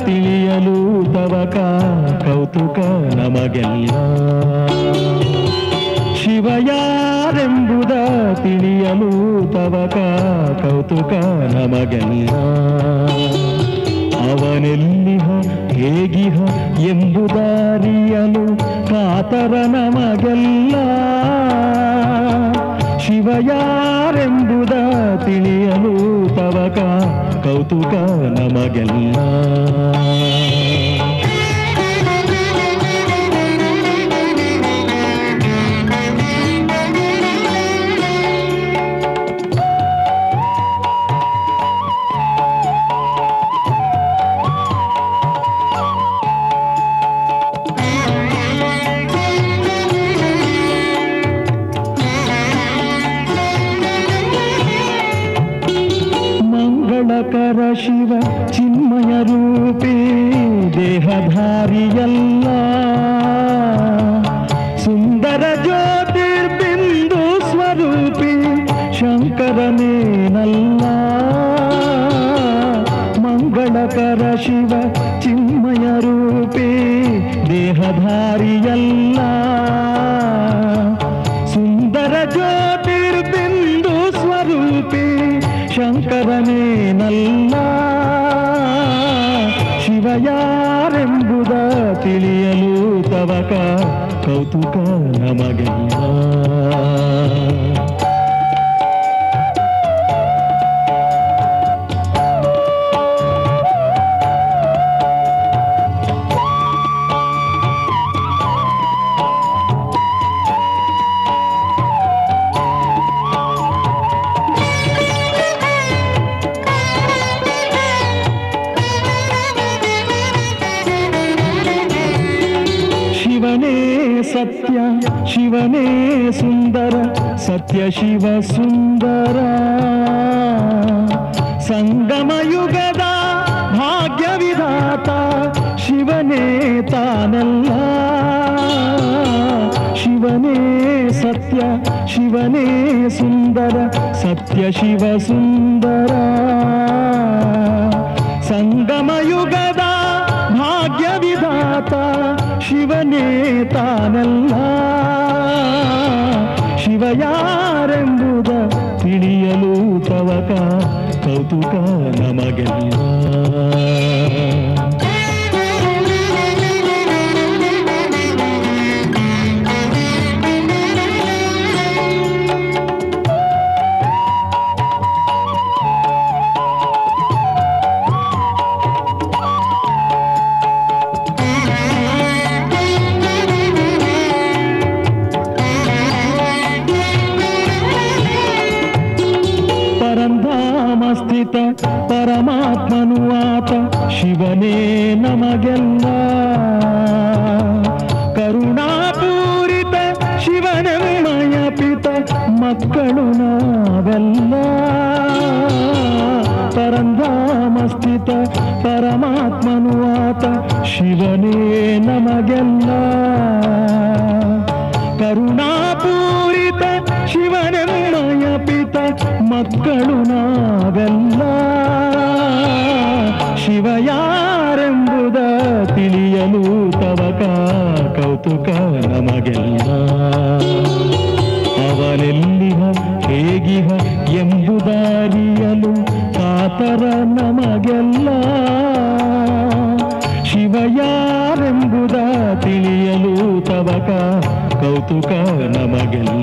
ತಿಳಿಯಲು ತವಕ ಕೌತುಕ ನಮಗೆಲ್ಲ ಶಿವ ಯಾರೆಂಬುದ ತಿಳಿಯಲು ತವಕ ಕೌತುಕ ನಮಗೆಲ್ಲ ಅವನೆಲ್ಲಿಹ ಹೇಗಿಹ ಎಂಬುದಾರಿಯಲು ಕಾತರ ನಮಗೆಲ್ಲ ಶಿವ ಯಾರೆಂಬುದ ತಿಳಿಯಲು ತವಕ ಕೌತುಕ ನಮಗೆಲ್ಲ ಮಂಗಳಕರ ಶಿವ ಚಿನ್ಮಯ ರೂಪಿ ದೇಹಧಾರಿಯಲ್ಲ ಸುಂದರ ಜ್ಯೋತಿರ್ಬಿಂದು ಸ್ವರೂಪಿ ಶಂಕರನೇನಲ್ಲ ಮಂಗಳಕರ ಶಿವ ಚಿನ್ಮಯ ರೂಪಿ ದೇಹಧಾರಿಯಲ್ಲ ಸುಂದರ ಜ್ಯೋತಿರ್ಬಿಂದು ಸ್ವರೂಪಿ ಶಂಕರನೇನಲ್ಲ ಶಿವ ಯಾರೆಂಬುದ ತಿಳಿಯಲು ತವಕ ಕೌತುಕ ನಮಗೆಲ್ಲ ಶಿವನೇ ಸತ್ಯ ಶಿವನೇ ಸುಂದರ ಸತ್ಯ ಶಿವ ಸುಂದರ ಸಂಗಮ ಯುಗದ ಭಾಗ್ಯ ವಿಧಾತ ಶಿವನೇ ತಾನೆಲ್ಲ ಶಿವನೇ ಸತ್ಯ ಶಿವನೇ ಸುಂದರ ಸತ್ಯ ಶಿವ ಸುಂದರ ಸಂಗಮ ಯುಗದ ಭಾಗ್ಯ ವಿಧಾತ ಶಿವನೇ ತಾನಲ್ಲ ಶಿವ ಯಾರೆಂಬುದ ತಿಳಿಯಲು ತವಕ ಕೌತುಕ ನಮಗೆಲ್ಲ ಪರಂಧಾಮ ಸ್ಥಿತ ಪರಮಾತ್ಮನು ಆತ ಶಿವನೇ ನಮಗೆಲ್ಲ ಕರುಣಾಪೂರಿತ ಶಿವನಮಯ ಪಿತ ಮಕ್ಕಳು ನಾವೆಲ್ಲ ಪರಂಧಾಮ ಸ್ಥಿತ ಪರಮಾತ್ಮನು ಆತ ಶಿವನೇ ನಮಗೆಲ್ಲ ಕರುಣಾಪೂರಿತ ಶಿವನಮಯ ಪಿತ ಮಕ್ಕಳು ನಾವೆಲ್ಲ ಶಿವ ಯಾರೆಂಬುದ ತಿಳಿಯಲು ತವಕ ಕೌತುಕ ನಮಗೆಲ್ಲ ಅವನೆಲ್ಲಿಹ ಹೇಗಿಹ ಎಂಬುದಾರಿಯಲು ಕಾತರ ನಮಗೆಲ್ಲ ಶಿವ ಯಾರೆಂಬುದ ತಿಳಿಯಲು ತವಕ ಕೌತುಕ ನಮಗೆಲ್ಲ